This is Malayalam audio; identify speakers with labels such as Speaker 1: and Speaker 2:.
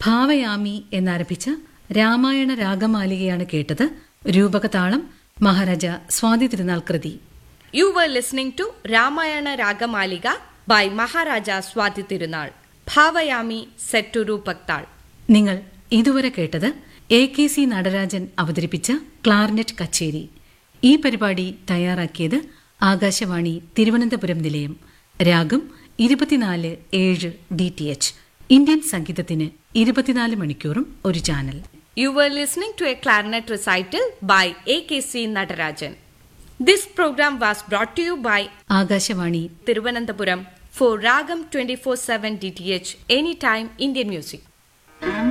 Speaker 1: ഭാവയാമി എന്നാരംഭിച്ച രാമായണ രാഗമാലികയാണ് കേട്ടത് രൂപകതാളം മഹാരാജ സ്വാതി തിരുനാൾ കൃതി
Speaker 2: You were listening to Ramayana Ragamalika by Maharaja Swati Tirunal. Bhavayami set to Rupaktal.
Speaker 1: നിങ്ങൾ ഇതുവരെ കേട്ടത് എ കെ സി നടരാജൻ അവതരിപ്പിച്ച ക്ലാർനെറ്റ് കച്ചേരി ഈ പരിപാടി തയ്യാറാക്കിയത് ആകാശവാണി തിരുവനന്തപുരം നിലയം രാഗം ഇരുപത്തിനാല് ഏഴ് ഡി ടി എച്ച് ഇന്ത്യൻ സംഗീതത്തിന് ഇരുപത്തിനാല് മണിക്കൂറും ഒരു channel
Speaker 2: You were listening to a clarinet recital by A.K.C. Natarajan. This program was brought to you by
Speaker 1: Akashvani
Speaker 2: Tiruvananthapuram for Ragam 24-7 DTH Anytime Indian Music.